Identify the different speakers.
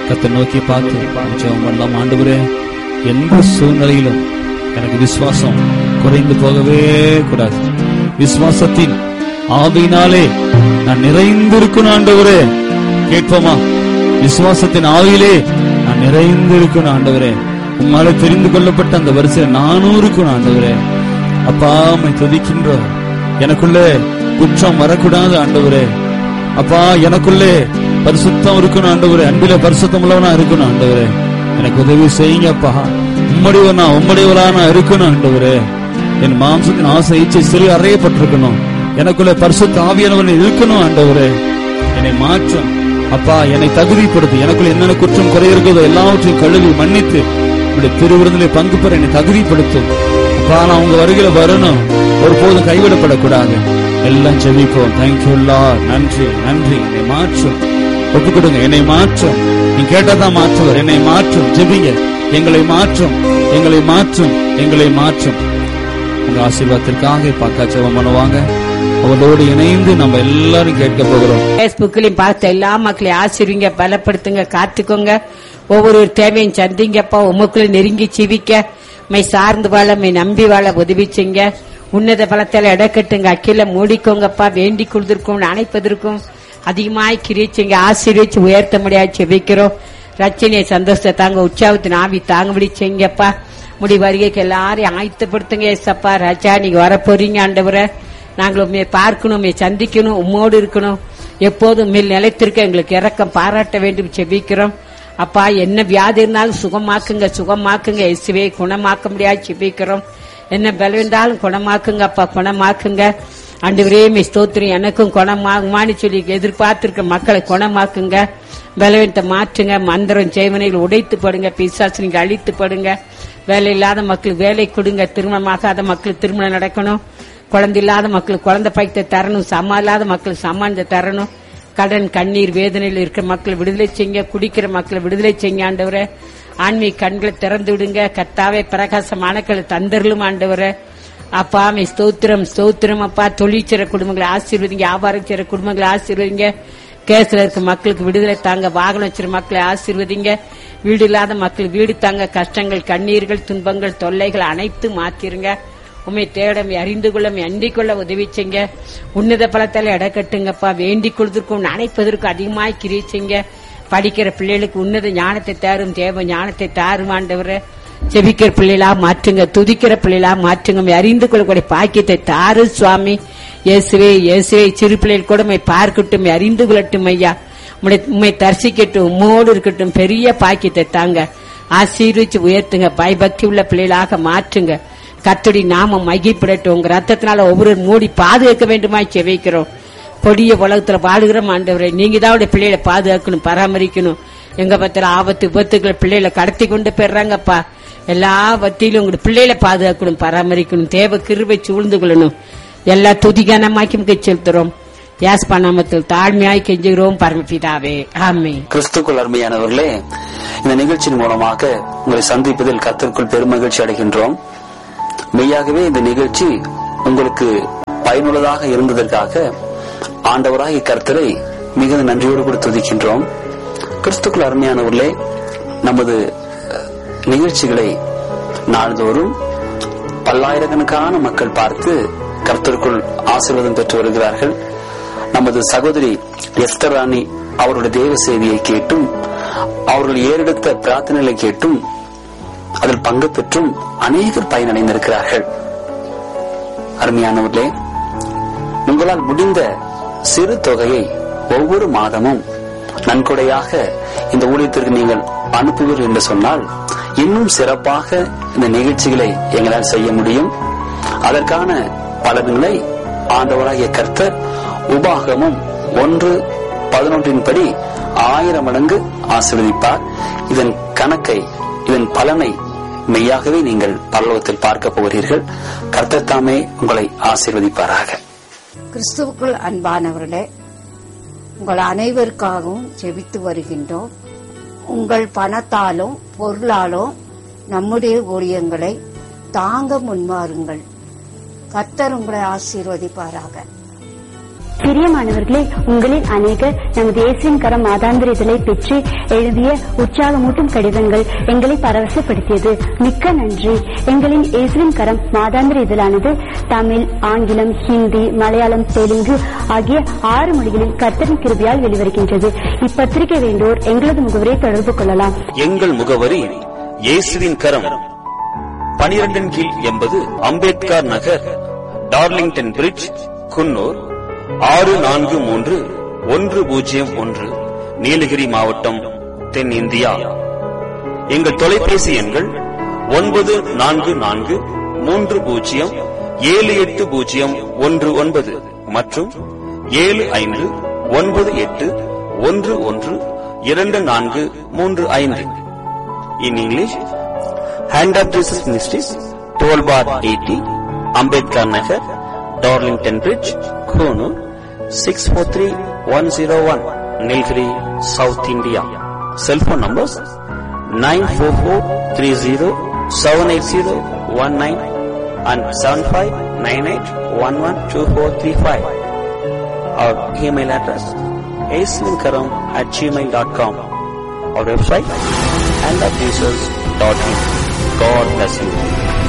Speaker 1: கத்தை நோக்கி பார்த்து ஜெபம் பண்ணலாம் ஆண்டவரே எந்த சூழ்நிலையிலும் எனக்கு விசுவாசம் குறைந்து போகவே கூடாது விசுவாசத்தின் ஆவியினாலே நான் நிறைந்திருக்கணும் ஆண்டவரே கேட்போமா விசுவாசத்தின் ஆவியிலே நான் நிறைந்திருக்கணும் ஆண்டவரே உம்மால தெரிந்து கொள்ளப்பட்ட அந்த வரிசையில் நானும் இருக்கணும் ஆண்டவரே அப்பா உம்மை துதிக்கின்றோம் எனக்குள்ளே குற்றம் வரக்கூடாது ஆண்டவரே அப்பா எனக்குள்ளே பரிசுத்தம் இருக்கணும் ஆண்டவரே அன்பில பரிசுத்தம் உள்ளவனா இருக்கணும் ஆண்டவரே எனக்கு உதவி செய்யுங்கப்பா உம்முடையவனா உம்முடையவளா நான் இருக்கணும் ஆண்டவரே என் மாம்சத்தின் ஆசை இச்சை சிறு அறையப்பட்டிருக்கணும் எனக்குள்ள பரிசுத்த ஆவியானவன் இருக்கணும் ஆண்டவரே என்னை மாற்றும் அப்பா என்னை தகுதிப்படுத்து எனக்குள்ள என்னென்ன குற்றம் குறை இருக்கிறதோ எல்லாவற்றையும் கழுவி மன்னித்து உடைய திருவிருந்திலே பங்கு பெற என்னை தகுதிப்படுத்தும் அப்பா நான் உங்க வருகையில வரணும் ஒருபோதும் கைவிடப்படக்கூடாது எல்லாம் ஜெபிப்போம் தேங்க்யூ நன்றி நன்றி என்னை மாற்றும் ஒப்பு கொடுங்க என்னை மாற்றும் நீ கேட்டதான் மாற்றுவர் என்னை மாற்றும் ஜெபிங்க எங்களை மாற்றும் எங்களை மாற்றும் எங்களை மாற்றும் உங்க ஆசீர்வாதத்திற்காக பாக்கா ஜெபம் பண்ணுவாங்க அவரோடு இணைந்து நம்ம எல்லாரும் கேட்க போகிறோம்
Speaker 2: பேஸ்புக்லயும் பார்த்த எல்லா மக்களையும் ஆசிரிங்க பலப்படுத்துங்க காத்துக்கோங்க ஒவ்வொரு தேவையும் சந்திங்கப்பா உமக்குள்ள நெருங்கி சிவிக்க மை சார்ந்து வாழ மை நம்பி வாழ உதவி செய்ங்க உன்னத பலத்தால இடக்கட்டுங்க அக்கில மூடிக்கோங்கப்பா வேண்டி கொடுத்திருக்கும் அணைப்பதற்கும் அதிகமாய் கிரிச்சிங்க ஆசீர்வச்சு உயர்த்த முடியாது செபிக்கிறோம் ரச்சனையை சந்தோஷத்தை தாங்க உற்சாகத்தின் ஆவி தாங்கபடி செய்யுங்கப்பா முடி வருகைக்கு எல்லாரையும் ஆயத்தப்படுத்துங்க ஏசப்பா ராஜா நீங்க வர போறீங்க ஆண்டவரை நாங்கள் உண்மையை பார்க்கணும் உண்மையை சந்திக்கணும் உம்மோடு இருக்கணும் எப்போதும் மேல் நிலைத்திருக்க எங்களுக்கு இறக்கம் பாராட்ட வேண்டும் செபிக்கிறோம் அப்பா என்ன வியாதி இருந்தாலும் சுகமாக்குங்க சுகமாக்குங்க இயேசுவே குணமாக்க முடியாது செபிக்கிறோம் என்ன பலம் இருந்தாலும் குணமாக்குங்க அப்பா குணமாக்குங்க ஆண்டவரே மே ஸ்தோத்திரம் எனக்கும் குணமாகுமான்னு சொல்லி எதிர்பார்த்திருக்க மக்களை குணமாக்குங்க பலவீனத்தை மாற்றுங்க மந்திரம் ஜெயவனைகள் உடைத்து படுங்க பிசாசு நீங்க அழித்து படுங்க வேலை இல்லாத மக்களுக்கு வேலை கொடுங்க திருமணமாகாத மக்களுக்கு திருமணம் நடக்கணும் குழந்தை இல்லாத மக்களுக்கு குழந்தை பாய்த்தை தரணும் சம்மா இல்லாத மக்களுக்கு சம்மானத்தை தரணும் கடன் கண்ணீர் வேதனையில் இருக்கிற மக்களை விடுதலை செய்யுங்க குடிக்கிற மக்களை விடுதலை செய்யுங்க ஆண்டவரே ஆன்மீக கண்களை திறந்து விடுங்க கத்தாவே பிரகாசமானக்களை தந்தரலும் ஆண்டவரே அப்பா மே ஸ்தோத்திரம் ஸ்தோத்திரம் அப்பா தொழிற்சிற குடும்பங்களை ஆசீர்வதிங்க வியாபாரம் செய்யற குடும்பங்களை ஆசீர்வதிங்க கேஸ்ல இருக்க மக்களுக்கு விடுதலை தாங்க வாகனம் வச்சிருக்க மக்களை ஆசீர்வதிங்க வீடு இல்லாத மக்கள் வீடு தாங்க கஷ்டங்கள் கண்ணீர்கள் துன்பங்கள் தொல்லைகள் அனைத்து மாத்திருங்க உண்மை தேடம் அறிந்து கொள்ள அண்டிக் கொள்ள உதவி செய்ங்க உன்னத பலத்தால எடை கட்டுங்கப்பா வேண்டிக் கொள்வதற்கும் நினைப்பதற்கும் அதிகமாய் கிரிச்சிங்க படிக்கிற பிள்ளைகளுக்கு உன்னத ஞானத்தை தாரும் தேவ ஞானத்தை தாரும் ஆண்டவரை செபிக்கிற பிள்ளைகளா மாற்றுங்க துதிக்கிற பிள்ளைகளா மாற்றுங்க அறிந்து கொள்ளக்கூடிய பாக்கியத்தை தாரு சுவாமி இயேசுவே இயேசுவே சிறு பிள்ளைகள் கூட உம்மை பார்க்கட்டும் அறிந்து கொள்ளட்டும் ஐயா உம்முடைய உண்மை தரிசிக்கட்டும் உம்மோடு இருக்கட்டும் பெரிய பாக்கியத்தை தாங்க ஆசீர்வச்சு உயர்த்துங்க பயபக்தி உள்ள பிள்ளைகளாக மாற்றுங்க கத்தடி நாம மகிப்படட்டும் உங்க ரத்தத்தினால ஒவ்வொரு மூடி பாதுகாக்க வேண்டுமாய் செவிக்கிறோம் கொடிய உலகத்துல வாழுகிறோம் ஆண்டவரே நீங்க தான் உடைய பிள்ளைகளை பாதுகாக்கணும் பராமரிக்கணும் எங்க பத்திர ஆபத்து விபத்துக்கள் பிள்ளைகளை கடத்தி கொண்டு போயிடுறாங்கப்பா எல்லா வத்தியிலும் உங்களுடைய பிள்ளைகளை பாதுகாக்கணும் பராமரிக்கணும் தேவ கிருபை சூழ்ந்து கொள்ளணும் எல்லா துதிகானமாக்கி செலுத்துறோம் யாஸ் பண்ணாமத்தில் தாழ்மையாய் கெஞ்சுகிறோம் பரமபிதாவே ஆமே
Speaker 3: கிறிஸ்துக்குள் அருமையானவர்களே இந்த நிகழ்ச்சியின் மூலமாக உங்களை சந்திப்பதில் கத்திற்குள் பெருமகிழ்ச்சி அடைகின்றோம் மெய்யாகவே இந்த நிகழ்ச்சி உங்களுக்கு பயனுள்ளதாக இருந்ததற்காக ஆண்டவராகிய கர்த்தரை மிகுந்த நன்றியோடு கூட துதிக்கின்றோம் கிறிஸ்துக்குள் அருமையானவர்களே நமது அஹ், நிகழ்ச்சிகளை நாள்தோறும் பல்லாயிரக்கணக்கான மக்கள் பார்த்து கர்த்தருக்குள் ஆசீர்வாதம் பெற்று வருகிறார்கள் நமது சகோதரி எஸ்தர் ராணி அவருடைய தேவ செய்தியை கேட்டும் அவர்கள் ஏறெடுத்த பிரார்த்தனைகளை கேட்டும் அதில் பங்கு பெற்றும் அநேகர் பயனடைந்திருக்கிறார்கள் அருமையானவர்களே உங்களால் முடிந்த சிறு தொகையை ஒவ்வொரு மாதமும் நன்கொடையாக இந்த ஊழியத்திற்கு நீங்கள் அனுப்புவீர்கள் என்று சொன்னால் இன்னும் சிறப்பாக இந்த நிகழ்ச்சிகளை எங்களால் செய்ய முடியும் அதற்கான பலன்களை ஆண்டவராகிய கர்த்தர் உபாகமும் ஒன்று பதினொன்றின் படி ஆயிரம் மடங்கு ஆசீர்வதிப்பார் இதன் கணக்கை இதன் பலனை மெய்யாகவே நீங்கள் பரலோகத்தில் பார்க்க போகிறீர்கள் கர்த்தர் தாமே உங்களை ஆசீர்வதிப்பாராக
Speaker 4: கிறிஸ்துவுக்குள் அன்பானவர்களே உங்கள் அனைவருக்காகவும் ஜெபித்து வருகின்றோம் உங்கள் பணத்தாலும் பொருளாலும் நம்முடைய ஊழியங்களை தாங்க முன்வாருங்கள் கர்த்தர் உங்களை ஆசீர்வதிப்பாராக
Speaker 5: பிரியமானவர்களே உங்களில் அநேகர் நமது இயேசுவின் கரம் மாதாந்திர இதழை பெற்று எழுதிய உற்சாகமூட்டும் கடிதங்கள் எங்களை பரவசப்படுத்தியது மிக்க நன்றி எங்களின் இயேசுவின் கரம் மாதாந்திர இதழானது தமிழ் ஆங்கிலம் ஹிந்தி மலையாளம் தெலுங்கு ஆகிய ஆறு மொழிகளில் கர்த்தரின் கிருபியால் வெளிவருகின்றது இப்பத்திரிகை வேண்டோர் எங்களது முகவரை தொடர்பு கொள்ளலாம்
Speaker 3: எங்கள் முகவரி இயேசுவின் கரம் பனிரெண்டின் கீழ் எண்பது அம்பேத்கர் நகர் டார்லிங்டன் பிரிட்ஜ் குன்னூர் ஆறு நான்கு மூன்று ஒன்று பூஜ்ஜியம் ஒன்று நீலகிரி மாவட்டம் தென்னிந்தியா எங்கள் தொலைபேசி எண்கள் ஒன்பது நான்கு நான்கு மூன்று பூஜ்ஜியம் ஏழு எட்டு பூஜ்ஜியம் ஒன்று ஒன்பது மற்றும் ஏழு ஐந்து ஒன்பது எட்டு ஒன்று ஒன்று இரண்டு நான்கு மூன்று ஐந்து in English hand of Jesus ministries twelve bar eighty Ambedkar Nagar Darlington bridge Coonoor six four three one zero one Nilgiri south India cellphone numbers nine four four three zero seven eight zero one nine and seven five nine eight one one two four three five our email address ஏஸ்லின்கரம் at Gmail dot com our website and at Jesus.in. God bless you.